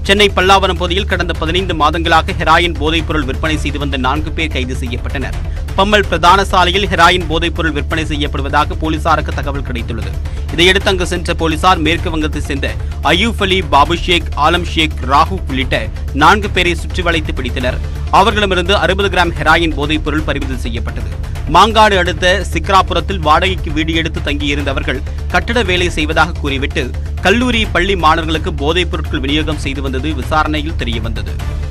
சென்னை பல்லாவரம் பகுதியில் கடந்த பதினைந்து மாதங்களாக ஹெராயின் போதைப்பொருள் விற்பனை செய்து வந்த நான்கு பேர் கைது செய்யப்பட்டனர் பம்மல் பிரதான சாலையில் ஹெராயின் போதைப்பொருள் விற்பனை செய்யப்படுவதாக போலீசாருக்கு தகவல் கிடைத்துள்ளது இதையடுத்து அங்கு சென்ற போலீசார் மேற்கு வங்கத்தை சேர்ந்த அயூப் அலி பாபு ஷேக் ஆலம் ஷேக் ராகு உள்ளிட்ட நான்கு பேரை சுற்றி வளைத்து பிடித்தனர் அவர்களிடமிருந்து அறுபது கிராம் ஹெராயின் போதைப்பொருள் பறிமுதல் செய்யப்பட்டது மாங்காடு அடுத்த சிக்ராபுரத்தில் வாடகைக்கு வீடு எடுத்து தங்கியிருந்தவர்கள் கட்டட வேலை செய்வதாக கூறிவிட்டு கல்லூரி பள்ளி மாணவர்களுக்கு போதைப் பொருட்கள் விநியோகம் செய்து வந்தது விசாரணையில் தெரியவந்தது